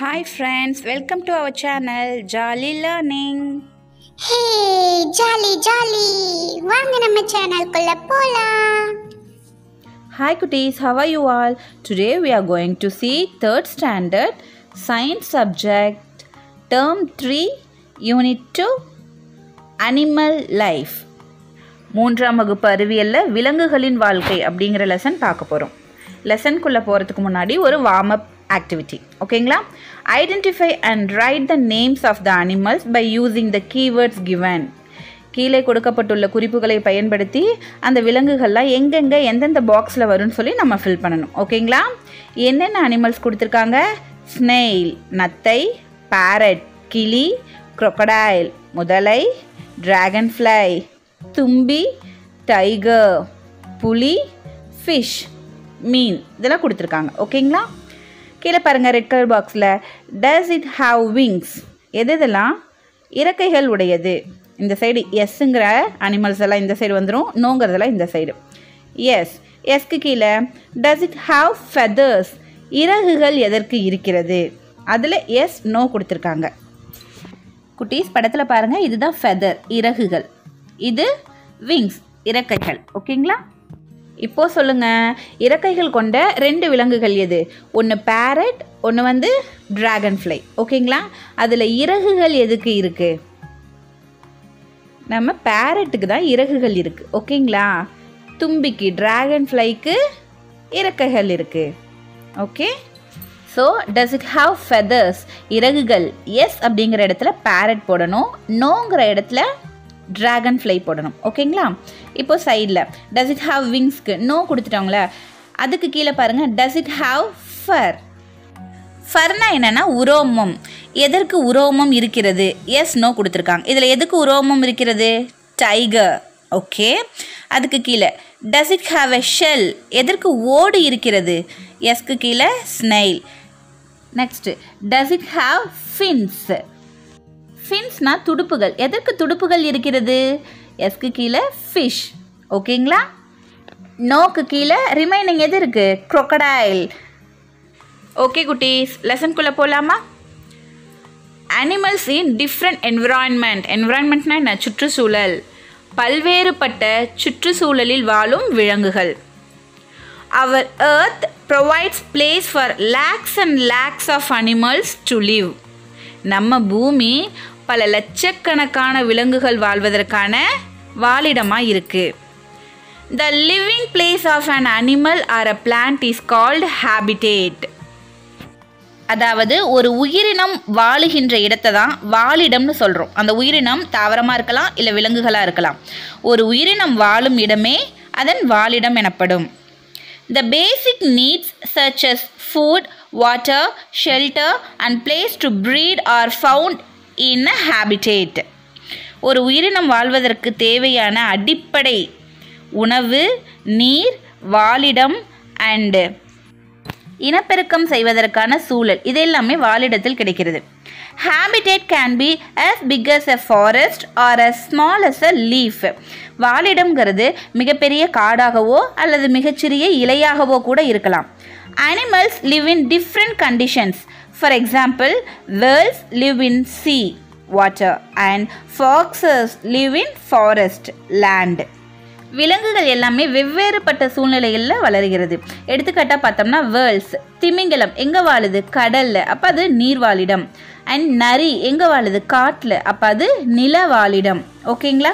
Hi friends, welcome to our channel Jolly Learning. Hey jolly jolly வாங்க நம்ம சேனல்குள்ள போலாம் Hi cuties, how are you all? Today we are going to see 3rd standard science subject term 3 unit 2 animal life. மூன்றாம் வகுப்பு அறிவியலில் விலங்குகளின் வாழ்க்கை அப்படிங்கிற lesson பார்க்க போகிறோம் லெசனுக்குள்ளே போகிறதுக்கு முன்னாடி ஒரு வார்ம் அப் ஆக்டிவிட்டி ஓகேங்களா identify and write the names of the animals by using the keywords given கீழே கொடுக்கப்பட்டுள்ள குறிப்புகளை பயன்படுத்தி அந்த விலங்குகள்லாம் எங்கெங்கே எந்தெந்த பாக்ஸில் வரும்னு சொல்லி நம்ம ஃபில் பண்ணணும் ஓகேங்களா என்னென்ன அனிமல்ஸ் கொடுத்துருக்காங்க ஸ்னெயில் நத்தை பேரட் கிளி crocodile முதலை டிராகன் ஃப்ளை தும்பி டைகர் புலி ஃபிஷ் மீன் இதெல்லாம் கொடுத்துருக்காங்க ஓகேங்களா கீழே பாருங்கள் ரெட் கலர் பாக்ஸில் டஸ் இட் ஹாவ் விங்ஸ் எது இதெல்லாம் இறக்கைகள் உடையது இந்த சைடு எஸ்ஸுங்கிற அனிமல்ஸ் எல்லாம் இந்த சைடு வந்துடும் நோங்கிறதெல்லாம் இந்த சைடு எஸ் எஸ்க்கு கீழே டஸ் இட் ஹாவ் ஃபெதர்ஸ் இறகுகள் எதற்கு இருக்கிறது அதில் எஸ் நோ கொடுத்துருக்காங்க குட்டீஸ் படத்தில் பாருங்கள் இதுதான் ஃபெதர் இறகுகள் இது விங்ஸ் இறக்கைகள் ஓகேங்களா இப்போ சொல்லுங்க இறக்கைகள் கொண்ட ரெண்டு விலங்குகள் எது ஒன்று பேரட் ஒன்று வந்து டிராகன் ஃப்ளை ஓகேங்களா அதில் இறகுகள் எதுக்கு இருக்குது நம்ம பேரட்டுக்கு தான் இறகுகள் இருக்குது ஓகேங்களா தும்பிக்கு டிராகன் ஃப்ளைக்கு இறக்கைகள் இருக்குது okay so does it have feathers இறகுகள் எஸ் அப்படிங்கிற இடத்துல பேரட் போடணும் நோங்கிற இடத்துல டிராகன் ஃப்ளை போடணும் ஓகேங்களா இப்போ சைடில் டஸ் இட் ஹாவ் விங்ஸ்க்கு நோ கொடுத்துட்டாங்களே அதுக்கு கீழே பாருங்கள் டஸ் இட் ஹாவ் ஃபர் ஃபர்னா என்னென்னா உரோமம் எதற்கு உரோமம் இருக்கிறது எஸ் நோ கொடுத்துருக்காங்க இதில் எதுக்கு உரோமம் இருக்கிறது டைகர் ஓகே அதுக்கு கீழே does it have a shell எதற்கு ஓடு இருக்கிறது எஸ்க்கு கீழே snail next does it have fins ஃபின்ஸ்னா துடுப்புகள் எதற்கு துடுப்புகள் இருக்கிறது எஸ்க்கு கீழே ஃபிஷ் ஓகேங்களா நோக்கு கீழே ரிமைனிங் எது இருக்குது crocodile ஓகே குட்டீஸ் லெசன்குள்ளே போகலாமா அனிமல்ஸ் இன் டிஃப்ரெண்ட் என்விரான்மெண்ட் என்விரான்மெண்ட்னா என்ன சுற்றுச்சூழல் பல்வேறுபட்ட சுற்றுச்சூழலில் வாழும் விலங்குகள் our earth provides place for lakhs and lakhs of animals to live நம்ம பூமி பல லட்சக்கணக்கான விலங்குகள் வாழ்வதற்கான வாழிடமாக இருக்குது the living place of an animal or a plant is called habitat அதாவது ஒரு உயிரினம் வாழுகின்ற இடத்தை தான் வாழிடம்னு சொல்கிறோம் அந்த உயிரினம் தாவரமாக இருக்கலாம் இல்லை விலங்குகளாக இருக்கலாம் ஒரு உயிரினம் வாழும் இடமே அதன் வாழிடம் எனப்படும் the basic needs such as food water shelter and place to breed are found in a habitat ஒரு உயிரினம் வாழ்வதற்கு தேவையான அடிப்படை உணவு நீர் வாழிடம் அண்டு இனப்பெருக்கம் செய்வதற்கான சூழல் இது எல்லாமே வாழிடத்தில் கிடைக்கிறது habitat can be as big as a forest or as small as a leaf வாழிடம்ங்கிறது மிகப்பெரிய காடாகவோ அல்லது மிகச்சிறிய இலையாகவோ கூட இருக்கலாம் animals live in different conditions for example whales live in sea water and foxes live in forest land விலங்குகள் எல்லாமே வெவ்வேறுபட்ட சூழ்நிலைகளில் வளர்கிறது எடுத்துக்காட்டாக பார்த்தோம்னா வேர்ல்ஸ் திமிங்கலம் எங்கே வாழுது கடலில் அப்போ அது நீர்வாழிடம் அண்ட் நரி எங்கே வாழுது காட்டில் அப்போ அது நிலவாழிடம் ஓகேங்களா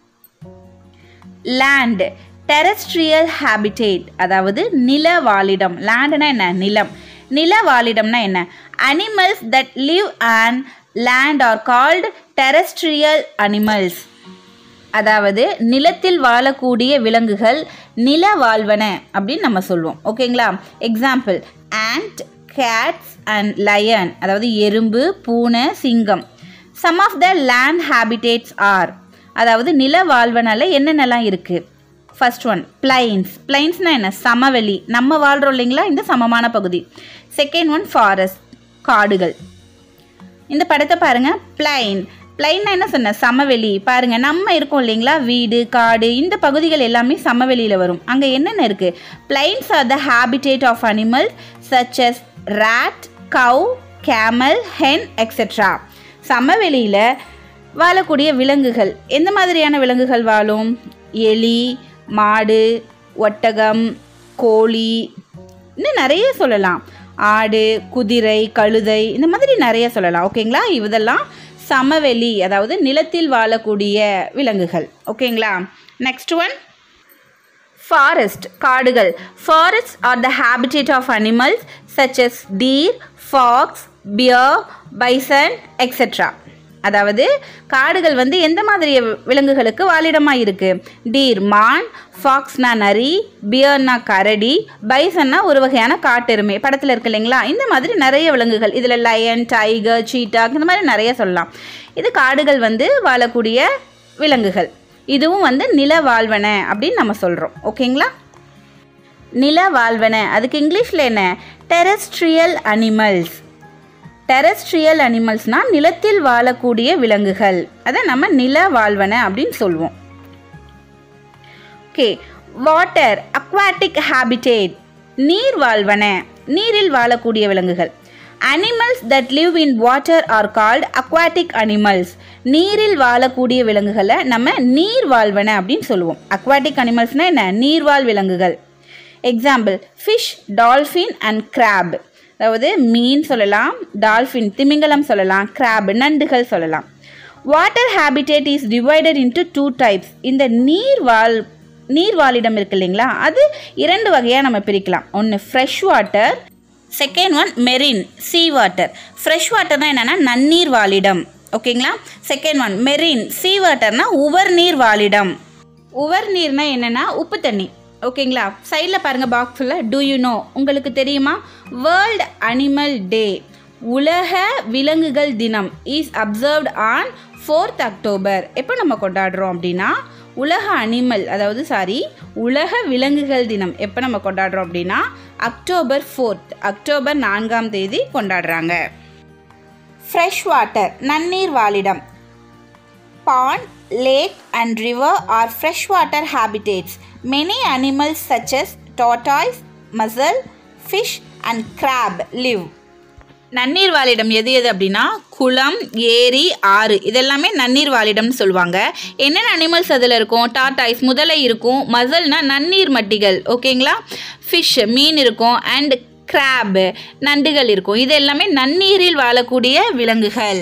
லேண்ட் டெரஸ்ட்ரியல் ஹேபிடேட் அதாவது நில வாழிடம் லேண்டுனா என்ன நிலம் நில வாழிடம்னா என்ன animals that live and land are called terrestrial animals அதாவது நிலத்தில் வாழக்கூடிய விலங்குகள் நில வாழ்வன அப்படின்னு நம்ம சொல்லுவோம் ஓகேங்களா example ant cats and lion அதாவது எறும்பு பூனை சிங்கம் some of the land habitats are அதாவது நில வாழ்வனால என்னென்னலாம் இருக்குது ஃபர்ஸ்ட் ஒன் பிளைன்ஸ் பிளைன்ஸ்னால் என்ன சமவெளி நம்ம வாழ்கிறோம் இல்லைங்களா இந்த சமமான பகுதி செகண்ட் ஒன் ஃபாரஸ்ட் காடுகள் இந்த படத்தை பாருங்க பிளைன் பிளைன்னா என்ன சொன்ன சமவெளி பாருங்க நம்ம இருக்கோம் இல்லைங்களா வீடு காடு இந்த பகுதிகள் எல்லாமே சமவெளியில் வரும் அங்கே என்னென்ன இருக்குது plains are the habitat of animals such as rat cow camel hen etcetera சமவெளியில் வாழக்கூடிய விலங்குகள் எந்த மாதிரியான விலங்குகள் வாழும் எலி மாடு ஒட்டகம் கோழி இன்னும் நிறைய சொல்லலாம் ஆடு குதிரை கழுதை இந்த மாதிரி நிறைய சொல்லலாம் ஓகேங்களா இதெல்லாம் சமவெளி அதாவது நிலத்தில் வாழக்கூடிய விலங்குகள் ஓகேங்களா நெக்ஸ்ட் ஒன் ஃபாரஸ்ட் காடுகள் forest are the habitat of animals such as deer fox bear bison etcetera அதாவது காடுகள் வந்து எந்த மாதிரி விலங்குகளுக்கு வாழிடமாக இருக்குது டீர் மான் ஃபாக்ஸ்னா நரி பியர்னா கரடி பைசன்னா ஒரு வகையான காட்டெருமை படத்தில் இருக்கு இல்லைங்களா இந்த மாதிரி நிறைய விலங்குகள் இதில் லயன் டைகர் சீட்டாக் இந்த மாதிரி நிறைய சொல்லலாம் இது காடுகள் வந்து வாழக்கூடிய விலங்குகள் இதுவும் வந்து நில வாழ்வன அப்படின்னு நம்ம சொல்கிறோம் ஓகேங்களா நில வாழ்வன அதுக்கு இங்கிலீஷில் என்ன டெரஸ்ட்ரியல் அனிமல்ஸ் டெரஸ்ட்ரியல் அனிமல்ஸ்னால் நிலத்தில் வாழக்கூடிய விலங்குகள் அதை நம்ம நில வாழ்வன அப்படின்னு சொல்லுவோம் ஓகே வாட்டர் அக்வாட்டிக் ஹேபிடேட் நீர் வாழ்வன நீரில் வாழக்கூடிய விலங்குகள் animals that live in water are called aquatic animals நீரில் வாழக்கூடிய விலங்குகளை நம்ம நீர் வாழ்வன அப்படின்னு சொல்லுவோம் அக்வாட்டிக் அனிமல்ஸ்னால் என்ன நீர்வாழ் விலங்குகள் example fish dolphin and crab அதாவது மீன் சொல்லலாம் டால்ஃபின் திமிங்கலம் சொல்லலாம் கிராப் நண்டுகள் சொல்லலாம் water habitat is divided into two types இந்த நீர் வாழ் நீர் வாழிடம் இருக்கு இல்லைங்களா அது இரண்டு வகையாக நம்ம பிரிக்கலாம் ஒன்று fresh water second one marine sea water fresh வாட்டர்னால் என்னென்னா நன்னீர் வாழிடம் ஓகேங்களா செகண்ட் ஒன் மெரின் சீ வாட்டர்னா உவர் நீர் வாழிடம் உவர் நீர்னா என்னென்னா உப்பு தண்ணி ஓகேங்களா சைடில் பாருங்கள் பாக்ஸில் டூ யூ நோ உங்களுக்கு தெரியுமா வேர்ல்ட் அனிமல் டே உலக விலங்குகள் தினம் is observed on fourth October எப்போ நம்ம கொண்டாடுறோம் அப்படின்னா உலக அனிமல் அதாவது சாரி உலக விலங்குகள் தினம் எப்போ நம்ம கொண்டாடுறோம் அப்படின்னா அக்டோபர் ஃபோர்த் அக்டோபர் நான்காம் தேதி கொண்டாடுறாங்க ஃப்ரெஷ் வாட்டர் நன்னீர் வாழிடம் pond, lake and river are freshwater habitats. Many animals such as tortoise, mussel, fish and crab live. நன்னீர் வாழிடம் எது எது அப்படின்னா குளம் ஏரி ஆறு இதெல்லாமே நன்னீர் வாழிடம்னு சொல்லுவாங்க என்னென்ன அனிமல்ஸ் அதில் இருக்கும் டாட்டாய்ஸ் முதலை இருக்கும் மசல்னா நன்னீர் மட்டிகள் ஓகேங்களா ஃபிஷ் மீன் இருக்கும் அண்ட் கிராப் நண்டுகள் இருக்கும் இது எல்லாமே நன்னீரில் வாழக்கூடிய விலங்குகள்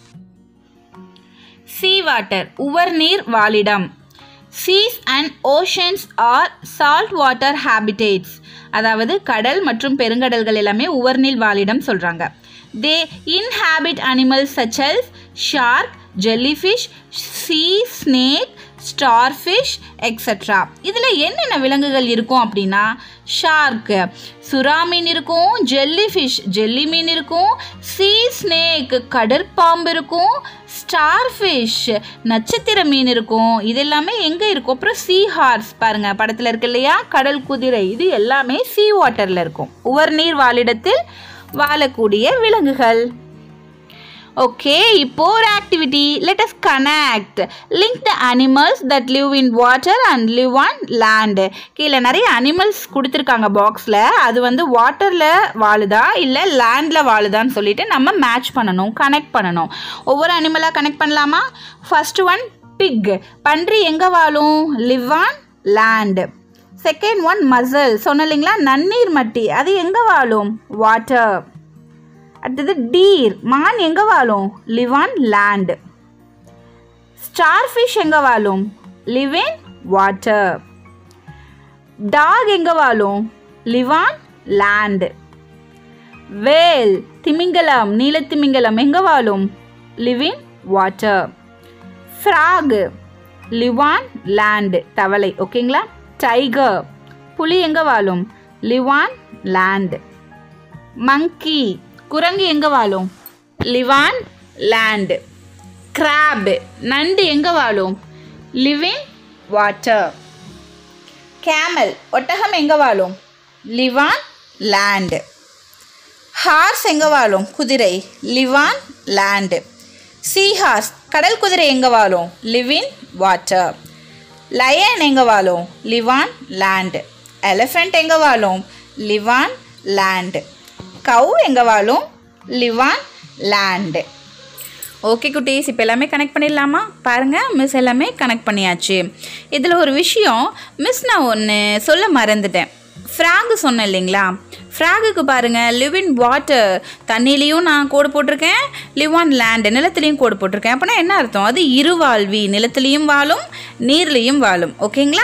சீ வாட்டர் உவர்நீர் வாழிடம் seas and oceans are salt water habitats அதாவது கடல் மற்றும் பெருங்கடல்கள் எல்லாமே உவர்நீர் வாழிடம் சொல்கிறாங்க தே இன்ஹேபிட் அனிமல்ஸ் சச்சல்ஸ் shark jellyfish sea snake starfish etcetera இதில் என்னென்ன விலங்குகள் இருக்கும் அப்படின்னா ஷார்க்கு சுறா மீன் இருக்கும் ஜெல்லி ஃபிஷ் ஜெல்லி மீன் இருக்கும் சீ ஸ்னேக் கடற்பாம்பு இருக்கும் ஸ்டார் ஃபிஷ் நட்சத்திர மீன் இருக்கும் இது எல்லாமே எங்கே இருக்கும் அப்புறம் சீ ஹார்ஸ் பாருங்கள் படத்தில் இருக்கு இல்லையா கடல் குதிரை இது எல்லாமே சீ வாட்டரில் இருக்கும் உவர்நீர் வாழிடத்தில் வாழக்கூடிய விலங்குகள் ஓகே இப்போ ஒரு activity let us connect link the animals that live in water and live on land கீழே நிறைய அனிமல்ஸ் கொடுத்துருக்காங்க பாக்ஸில் அது வந்து வாட்டரில் வாழுதா இல்லை லேண்டில் வாழுதான்னு சொல்லிட்டு நம்ம மேட்ச் பண்ணணும் கனெக்ட் பண்ணணும் ஒவ்வொரு அனிமலாக கனெக்ட் பண்ணலாமா ஃபர்ஸ்ட் ஒன் பிக் பன்றி எங்கே வாழும் live on land second one mussel சொன்ன இல்லைங்களா நன்னீர் மட்டி அது எங்கே வாழும் வாட்டர் அடுத்தது டீர் மான் எங்கே வாழும் live on land star fish எங்கே வாழும் லிவ் இன் வாட்டர் டாக் எங்கே வாழும் லிவ் ஆன் லேண்ட் வேல் திமிங்கலம் நீலத்திமிங்கலம் எங்கே வாழும் live in water frog live on land தவளை ஓகேங்களா டைகர் புலி எங்கே வாழும் லிவ் ஆன் லேண்ட் மங்கி குரங்கு எங்கே வாழும் லிவான் லேண்டு கிராப் நண்டு எங்கே வாழும் லிவிங் வாட்டர் கேமல் ஒட்டகம் எங்கே வாழும் லிவான் லேண்டு ஹார்ஸ் எங்கே வாழும் குதிரை லிவான் லேண்டு சீஹார்ஸ் கடல் குதிரை எங்கே வாழும் லிவின் வாட்டர் லயன் எங்கே வாழும் லிவான் லேண்டு எலிஃபெண்ட் எங்கே வாழும் லிவான் லேண்டு கவு எங்கே வாழும் லிவ் ஆன் லேண்டு ஓகே குட்டீஸ் இப்போ எல்லாமே கனெக்ட் பண்ணிடலாமா பாருங்கள் மிஸ் எல்லாமே கனெக்ட் பண்ணியாச்சு இதில் ஒரு விஷயம் மிஸ் நான் ஒன்று சொல்ல மறந்துட்டேன் ஃப்ராகு சொன்னேன் இல்லைங்களா ஃப்ராகுக்கு பாருங்கள் லிவ் இன் வாட்டர் தண்ணிலையும் நான் கோடு போட்டிருக்கேன் லிவ் ஆன் லேண்டு நிலத்துலேயும் கோடு போட்டிருக்கேன் அப்போனா என்ன அர்த்தம் அது இருவாழ்வி நிலத்துலேயும் வாழும் நீர்லேயும் வாழும் ஓகேங்களா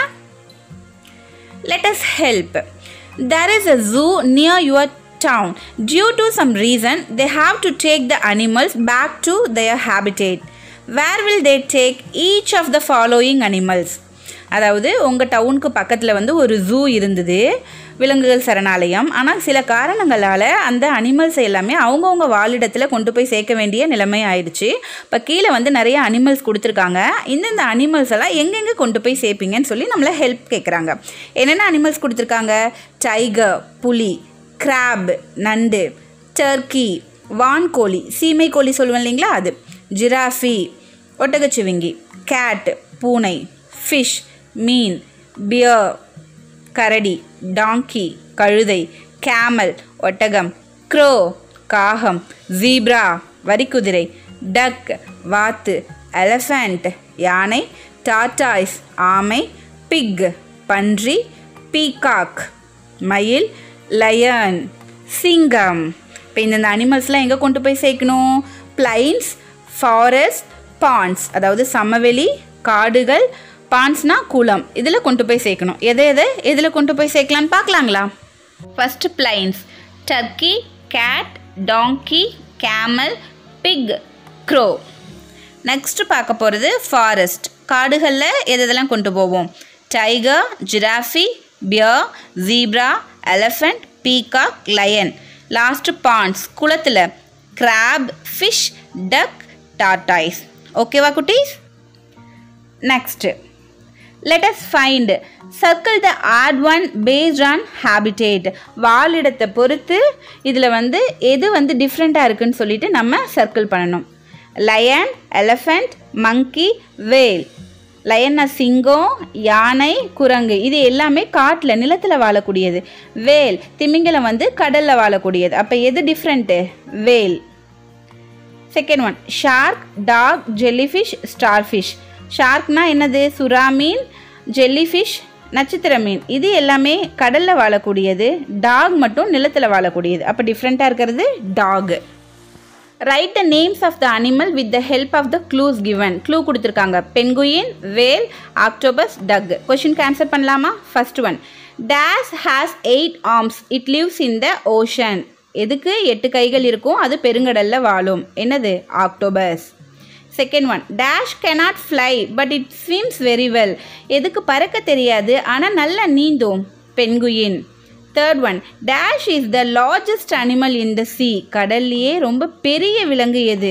let us help there is a zoo near your town due to some reason they have to take the animals back to their habitat where will they take each of the following animals அதாவது உங்கள் டவுனுக்கு பக்கத்தில் வந்து ஒரு zoo இருந்தது விலங்குகள் சரணாலயம் ஆனால் சில காரணங்களால் அந்த அனிமல்ஸ் எல்லாமே அவங்கவுங்க வாழிடத்தில் கொண்டு போய் சேர்க்க வேண்டிய நிலைமை ஆயிடுச்சு இப்போ கீழே வந்து நிறைய அனிமல்ஸ் கொடுத்துருக்காங்க இந்தந்த அனிமல்ஸ் எல்லாம் எங்கெங்கே கொண்டு போய் சேர்ப்பீங்கன்னு சொல்லி நம்மளை ஹெல்ப் கேட்குறாங்க என்னென்ன அனிமல்ஸ் கொடுத்துருக்காங்க டைகர் புலி கிராப் நண்டு டர்க்கி வான்கோழி சீமை கோழி சொல்லுவேன் இல்லைங்களா அது ஜிராஃபி ஒட்டகச்சிவிங்கி கேட் பூனை ஃபிஷ் மீன் பியர் கரடி டாங்கி கழுதை கேமல் ஒட்டகம் க்ரோ காகம் ஜீப்ரா வரிக்குதிரை டக் வாத்து எலஃபண்ட் யானை டாட்டாய்ஸ் ஆமை பிக் பன்றி பீகாக் மயில் லயன் சிங்கம் இப்போ இந்தந்த அனிமல்ஸ்லாம் எங்கே கொண்டு போய் சேர்க்கணும் பிளைன்ஸ் ஃபாரஸ்ட் பாண்ட்ஸ் அதாவது சமவெளி காடுகள் பான்ஸ்னா குளம் இதில் கொண்டு போய் சேர்க்கணும் எதை எதை எதில் கொண்டு போய் சேர்க்கலான்னு பார்க்கலாங்களா first plains turkey cat donkey camel pig crow next பார்க்க போகிறது ஃபாரஸ்ட் காடுகளில் எது எதெல்லாம் கொண்டு போவோம் tiger giraffe bear zebra elephant peacock lion last ponds குளத்தில் கிராப் ஃபிஷ் டக் டாட்டாய்ஸ் ஓகேவா குட்டீஸ் next let us find circle the odd one based on habitat வாழிடத்தை பொறுத்து இதில் வந்து எது வந்து டிஃப்ரெண்ட்டாக இருக்குன்னு சொல்லிட்டு நம்ம சர்க்கிள் பண்ணணும் லயன் எலஃபண்ட் மங்கி வேல் லயன்னா சிங்கம் யானை குரங்கு இது எல்லாமே காட்டில் நிலத்தில் வாழக்கூடியது வேல் திமிங்கலம் வந்து கடலில் வாழக்கூடியது அப்போ எது different whale second one shark dog jellyfish starfish ஷார்க்னா என்னது சுறா மீன் ஜெல்லிஃபிஷ் நட்சத்திர மீன் இது எல்லாமே கடலில் வாழக்கூடியது டாக் மட்டும் நிலத்தில் வாழக்கூடியது அப்போ டிஃப்ரெண்ட்டாக இருக்கிறது dog write the names of the animal with the help of the clues given clue கொடுத்துருக்காங்க பென்குயின் வேல் ஆக்டோபஸ் டக் கொஷினுக்கு ஆன்சர் பண்ணலாமா first one dash has eight arms it lives in the ocean எதுக்கு எட்டு கைகள் இருக்கும் அது பெருங்கடலில் வாழும் என்னது octopus second one dash cannot fly but it swims very well எதுக்கு பறக்க தெரியாது ஆனால் நல்லா நீந்தும் penguin third one dash is the largest animal in the sea கடல்லையே ரொம்ப பெரிய விலங்கு எது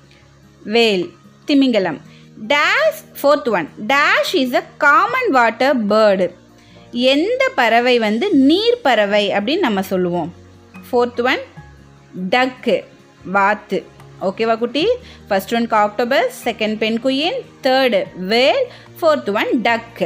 வேல் திமிங்கலம் dash fourth one dash is a common water bird எந்த பறவை வந்து நீர் பறவை அப்படின்னு நம்ம சொல்லுவோம் ஃபோர்த் ஒன் டக்கு வாத்து ஓகேவா குட்டி first one octopus second penguin third whale fourth one duck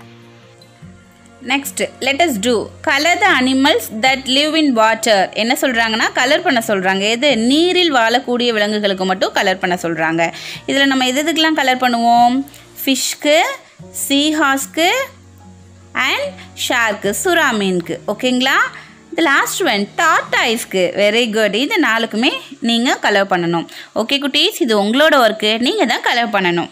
next let us do colour the animals that live in water என்ன சொல்கிறாங்கன்னா கலர் பண்ண சொல்கிறாங்க எது நீரில் வாழக்கூடிய விலங்குகளுக்கு மட்டும் கலர் பண்ண சொல்கிறாங்க இதில் நம்ம எது எதுக்கெல்லாம் கலர் பண்ணுவோம் ஃபிஷ்க்கு சீஹாஸ்க்கு அண்ட் ஷார்க்கு சுறா மீனுக்கு ஓகேங்களா இந்த லாஸ்ட் ஒன் டாட்டாய்ஸ்க்கு வெரி குட் இது நாளுக்குமே நீங்கள் கலர் பண்ணணும் ஓகே குட்டீஸ் இது உங்களோட ஒர்க்கு நீங்கள் தான் கலர் பண்ணணும்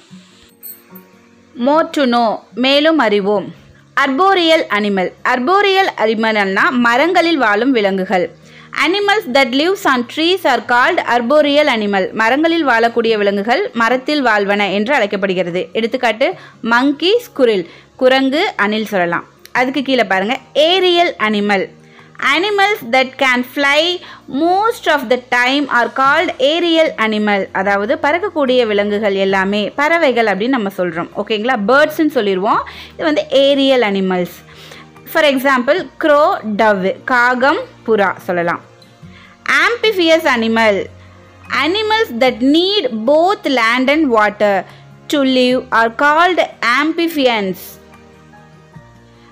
மோர் டு நோ மேலும் அறிவோம் அர்போரியல் அனிமல் அர்போரியல் அனிமல்னா மரங்களில் வாழும் விலங்குகள் animals that lives on trees are called arboreal animal மரங்களில் வாழக்கூடிய விலங்குகள் மரத்தில் வாழ்வன என்று அழைக்கப்படுகிறது எடுத்துக்காட்டு மங்கி ஸ்குரில் குரங்கு அணில் சொல்லலாம் அதுக்கு கீழே பாருங்க aerial animal animals that can fly most of the time are called aerial animal அதாவது பறக்கக்கூடிய விலங்குகள் எல்லாமே பறவைகள் அப்படின்னு நம்ம சொல்கிறோம் ஓகேங்களா பேர்ட்ஸ்ன்னு சொல்லிடுவோம் இது வந்து aerial animals for example crow dove காகம் புறா சொல்லலாம் amphibious animal animals that need both land and water to live are called amphibians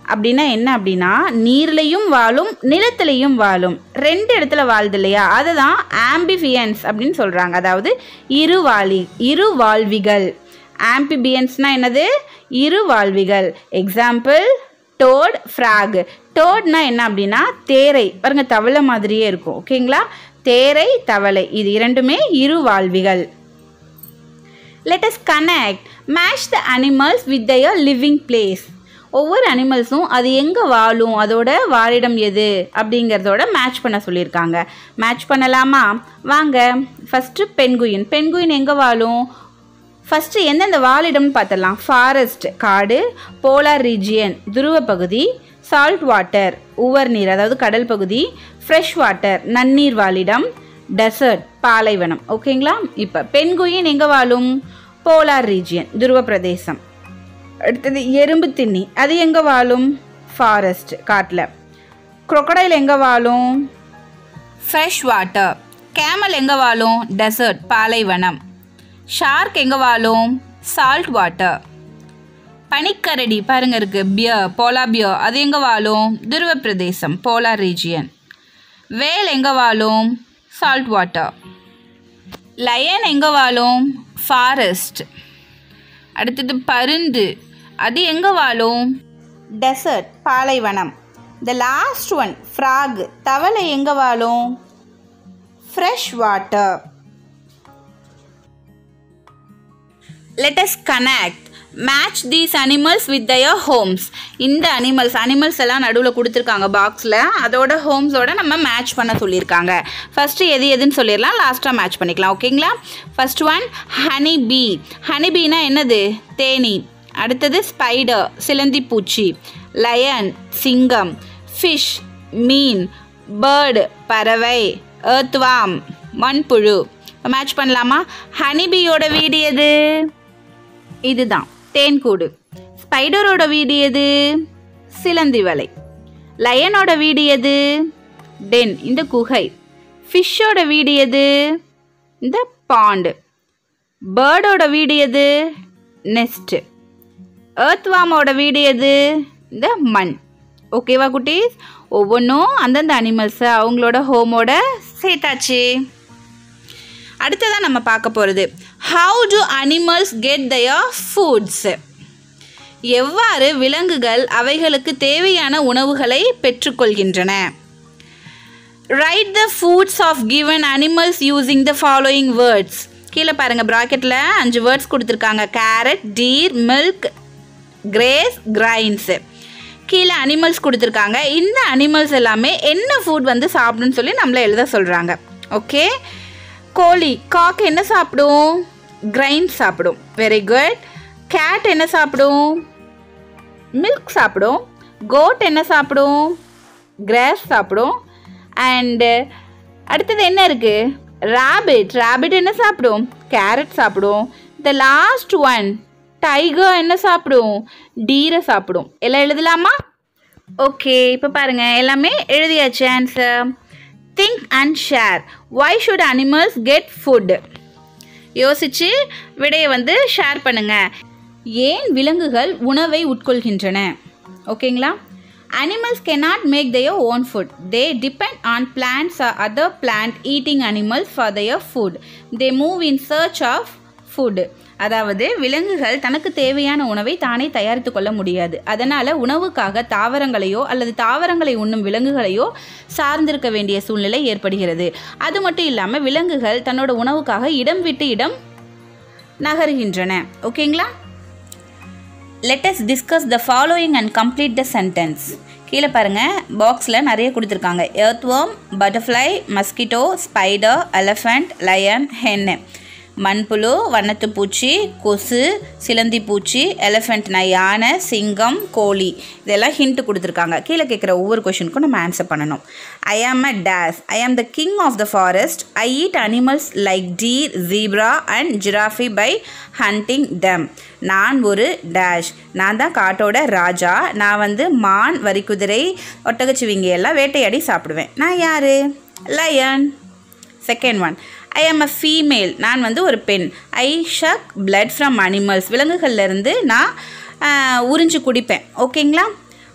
அப்படின்னா என்ன அப்படின்னா நீர்லையும் வாழும் நிலத்திலையும் வாழும் ரெண்டு இடத்துல வாழுது இல்லையா அதை தான் ஆம்பிஃபியன்ஸ் அப்படின்னு சொல்கிறாங்க அதாவது இருவாழி இருவாழ்விகள் ஆம்பிபியன்ஸ்னால் என்னது இருவாழ்விகள் எக்ஸாம்பிள் டோட் ஃப்ராக் டோட்னா என்ன அப்படின்னா தேரை பாருங்க தவளை மாதிரியே இருக்கும் ஓகேங்களா தேரை தவளை இது இரண்டுமே இருவாழ்விகள் let us connect match the animals with their living place ஒவ்வொரு அனிமல்ஸும் அது எங்கே வாழும் அதோட வாழிடம் எது அப்படிங்கிறதோட மேட்ச் பண்ண சொல்லியிருக்காங்க மேட்ச் பண்ணலாமா வாங்க ஃபஸ்ட்டு பெண்குயின் பெண்குயின் எங்கே வாழும் ஃபஸ்ட்டு எந்தெந்த வாழிடம்னு பார்த்துடலாம் ஃபாரஸ்ட் காடு போலார் ரீஜியன் துருவ பகுதி சால்ட் வாட்டர் உவர் நீர் அதாவது கடல் பகுதி ஃப்ரெஷ் வாட்டர் நன்னீர் வாழிடம் டெசர்ட் பாலைவனம் ஓகேங்களா இப்போ பெண்குயின் எங்கே வாழும் போலார் ரீஜியன் துருவ பிரதேசம் அடுத்தது எறும்பு திண்ணி அது எங்கே வாழும் ஃபாரஸ்ட் காட்டில் crocodile எங்கே வாழும் ஃப்ரெஷ் வாட்டர் கேமல் எங்கே வாழும் டெசர்ட் பாலைவனம் ஷார்க் எங்கே வாழும் சால்ட் வாட்டர் பனிக்கரடி பாருங்க இருக்கு பியர் போலா பியர் அது எங்கே வாழும் துருவ பிரதேசம் போலார் ரீஜியன் வேல் எங்கே வாழும் சால்ட் வாட்டர் லயன் எங்கே வாழும் ஃபாரஸ்ட் அடுத்தது பருந்து அது எங்கே வாழும் டெசர்ட் பாலைவனம் த லாஸ்ட் ஒன் ஃப்ராக் தவளை எங்கே வாழும் fresh water let us connect match these animals with their homes இந்த அனிமல்ஸ் அனிமல்ஸ் எல்லாம் நடுவில் கொடுத்துருக்காங்க பாக்ஸில் அதோட ஹோம்ஸோட நம்ம மேட்ச் பண்ண சொல்லியிருக்காங்க ஃபஸ்ட்டு எது எதுன்னு சொல்லிடலாம் லாஸ்ட்டாக மேட்ச் பண்ணிக்கலாம் ஓகேங்களா first one honey bee honey பீனா என்னது தேனி அடுத்தது ஸ்பைடர் சிலந்தி பூச்சி லயன் சிங்கம் ஃபிஷ் மீன் பேர்டு பறவை ஏர்த்வாம் மண்புழு மேட்ச் பண்ணலாமா ஹனிபீயோட வீடு எது இதுதான் தேன்கூடு ஸ்பைடரோட வீடு எது சிலந்தி வலை லயனோட வீடு எது டென் இந்த குகை ஃபிஷ்ஷோட வீடு எது இந்த பாண்டு பேர்டோட வீடு எது நெஸ்ட்டு ஏர்த்வாமோட வீடு எது இந்த மண் ஓகேவா குட்டீஸ் ஒவ்வொன்றும் அந்தந்த அனிமல்ஸை அவங்களோட ஹோமோட சேர்த்தாச்சு அடுத்ததாக நம்ம பார்க்க போகிறது how to animals get their foods எவ்வாறு விலங்குகள் அவைகளுக்கு தேவையான உணவுகளை பெற்றுக்கொள்கின்றன write the foods of given animals using the following words கீழே பாருங்கள் ப்ராக்கெட்டில் அஞ்சு வேர்ட்ஸ் கொடுத்துருக்காங்க carrot deer milk grass grains கீழே அனிமல்ஸ் கொடுத்துருக்காங்க இந்த அனிமல்ஸ் எல்லாமே என்ன ஃபுட் வந்து சாப்பிடுன்னு சொல்லி நம்மளை எழுத சொல்கிறாங்க ஓகே கோழி காக் என்ன சாப்பிடும் கிரைன் சாப்பிடும் வெரி குட் கேட் என்ன சாப்பிடும் மில்க் சாப்பிடும் கோட் என்ன சாப்பிடும் கிராஸ் சாப்பிடும் அண்டு அடுத்தது என்ன இருக்குது ரேபிட் ரேபிட் என்ன சாப்பிடும் கேரட் சாப்பிடும் த லாஸ்ட் ஒன் டைகர் என்ன சாப்பிடும் டீரை சாப்பிடும் எல்லாம் எழுதலாமா ஓகே இப்போ பாருங்கள் எல்லாமே எழுதியாச்சு answer think and share why should animals get food யோசிச்சு விடையை வந்து ஷேர் பண்ணுங்க ஏன் விலங்குகள் உணவை உட்கொள்கின்றன ஓகேங்களா animals cannot make their own food they depend on plants or other plant eating animals for their food they move in search of food அதாவது விலங்குகள் தனக்கு தேவையான உணவை தானே தயாரித்து கொள்ள முடியாது அதனால் உணவுக்காக தாவரங்களையோ அல்லது தாவரங்களை உண்ணும் விலங்குகளையோ சார்ந்திருக்க வேண்டிய சூழ்நிலை ஏற்படுகிறது அது மட்டும் இல்லாமல் விலங்குகள் தன்னோட உணவுக்காக இடம் விட்டு இடம் நகருகின்றன ஓகேங்களா let us discuss the following and complete the sentence கீழே பாருங்கள் பாக்ஸில் நிறைய கொடுத்துருக்காங்க earthworm butterfly mosquito spider elephant lion hen மண்புழு வண்ணத்துப்பூச்சி கொசு சிலந்தி பூச்சி எலஃபெண்ட்னா யானை சிங்கம் கோழி இதெல்லாம் ஹிண்ட் கொடுத்துருக்காங்க கீழே கேட்குற ஒவ்வொரு கொஷினுக்கும் நம்ம ஆன்சர் பண்ணணும் ஐ am a dash I am the king of the forest I eat animals like deer zebra and giraffe by hunting them நான் ஒரு டேஷ் நான் தான் காட்டோட ராஜா நான் வந்து மான் வரிக்குதிரை ஒட்டகச்சிவிங்கி எல்லாம் வேட்டையாடி சாப்பிடுவேன் நான் யார் line second one I am a female நான் வந்து ஒரு பெண் I suck blood from animals விலங்குகள்லேருந்து நான் ஆஹ், உறிஞ்சு குடிப்பேன் ஓகேங்களா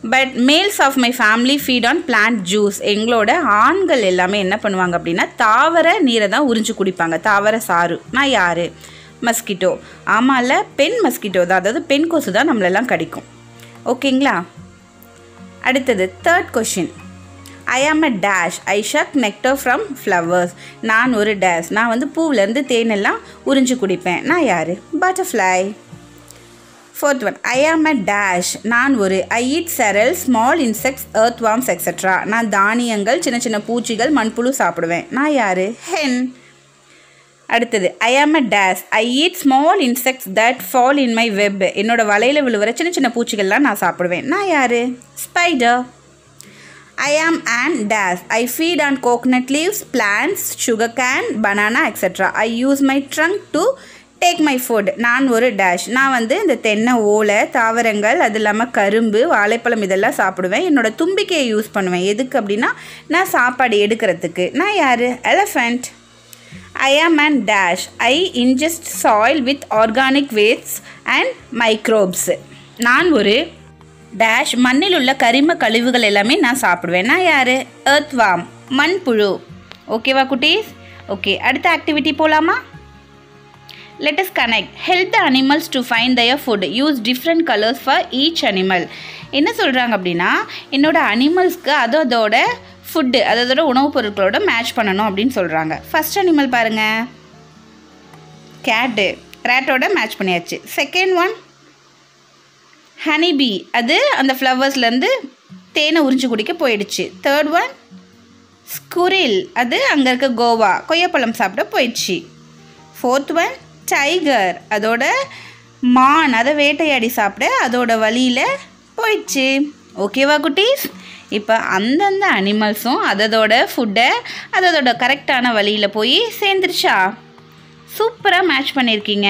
but males of my family feed on plant juice எங்களோட ஆண்கள் எல்லாமே என்ன பண்ணுவாங்க அப்படின்னா தாவர நீரை தான் உறிஞ்சு குடிப்பாங்க தாவர சாறு நான் யார் மஸ்கிட்டோ ஆமாம்ல பெண் மஸ்கிட்டோ தான் அதாவது பெண் கொசு தான் நம்மளெல்லாம் கடிக்கும் ஓகேங்களா அடுத்தது third question I am a dash I suck nectar from flowers நான் ஒரு டேஷ் நான் வந்து பூவிலேருந்து தேனெல்லாம் உறிஞ்சு குடிப்பேன் நான் யார் butterfly fourth one I am a dash நான் ஒரு I eat cereal small insects earth worms etcetera நான் தானியங்கள் சின்ன சின்ன பூச்சிகள் மண்புழு சாப்பிடுவேன் நான் யார் ஹென் அடுத்தது I am a dash I eat small insects that fall in my web என்னோட வலையில் விழுவுற சின்ன சின்ன பூச்சிகள்லாம் நான் சாப்பிடுவேன் நான் யார் spider I am and dash I feed on coconut leaves plants sugar cane banana etcetera I use my trunk to take my food நான் ஒரு டேஷ் நான் வந்து இந்த தென்னை ஓலை தாவரங்கள் அது இல்லாமல் கரும்பு வாழைப்பழம் இதெல்லாம் சாப்பிடுவேன் என்னோட தும்பிக்கையை யூஸ் பண்ணுவேன் எதுக்கு அப்படின்னா நான் சாப்பாடு எடுக்கிறதுக்கு நான் யார் elephant I am and dash I ingest soil with organic waste and microbes நான் ஒரு டேஷ் மண்ணில் உள்ள கரிம கழிவுகள் எல்லாமே நான் சாப்பிடுவேன் நான் யார் எர்த்வாம் மண்புழு ஓகேவா குட்டீஸ் ஓகே அடுத்த ஆக்டிவிட்டி போகலாமா let us connect help the animals to find their food use different colors for each animal என்ன சொல்கிறாங்க அப்படின்னா என்னோட அனிமல்ஸ்க்கு அது அதோட ஃபுட்டு அது அதோட உணவுப் பொருட்களோட மேட்ச் பண்ணணும் அப்படின்னு சொல்கிறாங்க ஃபர்ஸ்ட் அனிமல் பாருங்கள் கேட்டு ரேட்டோட மேட்ச் பண்ணியாச்சு செகண்ட் ஒன் ஹனிபி அது அந்த ஃப்ளவர்ஸ்லேருந்து தேனை உறிஞ்சு குடிக்க போயிடுச்சு தேர்ட் ஒன் ஸ்குரில் அது அங்கே இருக்க கோவா கொய்யாப்பழம் சாப்பிட போயிடுச்சு ஃபோர்த் ஒன் டைகர் அதோட மான் அதை வேட்டையாடி சாப்பிட அதோட வழியில் போயிடுச்சு ஓகேவா குட்டீஸ் இப்போ அந்தந்த அனிமல்ஸும் அதோட ஃபுட்டை அதோட கரெக்டான வழியில் போய் சேர்ந்துருச்சா சூப்பராக மேட்ச் பண்ணியிருக்கீங்க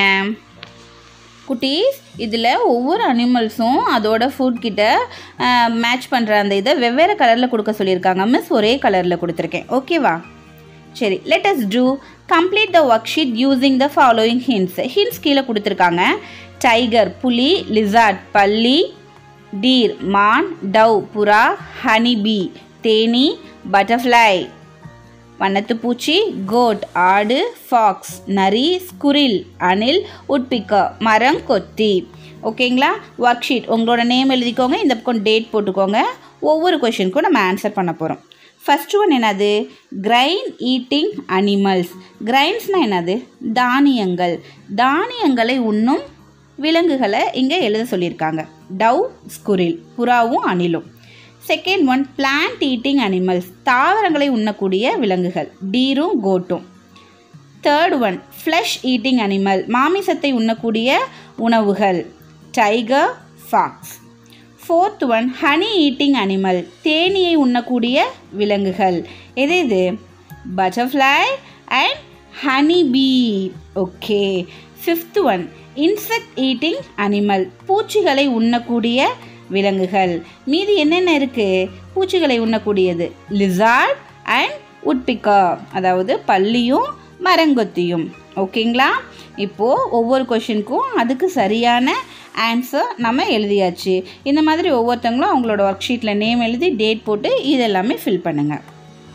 குட்டீஸ் இதில் ஒவ்வொரு அனிமல்ஸும் அதோட ஃபுட் கிட்ட மேட்ச் பண்ணுற அந்த இதை வெவ்வேறு கலரில் கொடுக்க சொல்லியிருக்காங்க மிஸ் ஒரே கலரில் கொடுத்துருக்கேன் ஓகேவா சரி let us do complete the work sheet using the following hints hints கீழே கொடுத்துருக்காங்க டைகர் புலி லிசார்ட் பல்லி டீர் மான் டவ் புறா ஹனிபி தேனி பட்டர்ஃப்ளை வண்ணத்துப்பூச்சி கோட் ஆடு ஃபாக்ஸ் நரி ஸ்குரில் அணில் உட்பிக்கர் மரம் கொத்தி ஓகேங்களா ஒர்க் ஷீட் உங்களோட நேம் எழுதிக்கோங்க இந்த பக்கம் டேட் போட்டுக்கோங்க ஒவ்வொரு கொஷினுக்கும் நம்ம ஆன்சர் பண்ண போகிறோம் ஃபஸ்ட் ஒன் என்னது கிரைன் ஈட்டிங் அனிமல்ஸ் கிரைன்ஸ்னால் என்னது தானியங்கள் தானியங்களை உண்ணும் விலங்குகளை இங்கே எழுத சொல்லியிருக்காங்க டவ் ஸ்குரில் புறாவும் அணிலும் second one plant eating animals தாவரங்களை உண்ணக்கூடிய விலங்குகள் டீரும் கோட்டும் third one flesh eating animal மாமிசத்தை உண்ணக்கூடிய உணவுகள் tiger fox fourth one honey eating animal தேனியை உண்ணக்கூடிய விலங்குகள் எது இது butterfly and honey bee okay fifth one insect eating animal பூச்சிகளை உண்ணக்கூடிய விலங்குகள் மீதி என்னென்ன இருக்குது பூச்சிகளை உண்ணக்கூடியது லிசார்ட் அண்ட் உட்பிக்கர் அதாவது பல்லியும் மரங்கொத்தியும் ஓகேங்களா இப்போது ஒவ்வொரு கொஷினுக்கும் அதுக்கு சரியான ஆன்சர் நம்ம எழுதியாச்சு இந்த மாதிரி ஒவ்வொருத்தவங்களும் அவங்களோட ஒர்க் ஷீட்டில் நேம் எழுதி டேட் போட்டு இதெல்லாமே ஃபில் பண்ணுங்கள்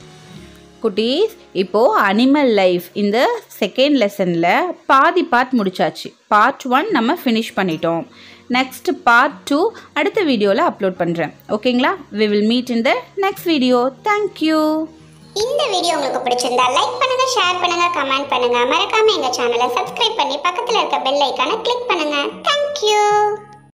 குட்டீஸ் இப்போது அனிமல் லைஃப் இந்த செகண்ட் லெசனில் பாதி பார்ட் முடிச்சாச்சு பார்ட் ஒன் நம்ம ஃபினிஷ் பண்ணிட்டோம் நெக்ஸ்ட் பார்ட் டூ அடுத்த வீடியோவில் அப்லோட் பண்ணுறேன் ஓகேங்களா we will meet in the next video thank you இந்த வீடியோ உங்களுக்கு பிடிச்சிருந்தா லைக் பண்ணுங்க ஷேர் பண்ணுங்க கமெண்ட் பண்ணுங்க மறக்காம எங்க சேனலை சப்ஸ்கிரைப் பண்ணி பக்கத்துல இருக்க பெல் ஐக்கானை கிளிக் பண்ணுங்க தேங்க்யூ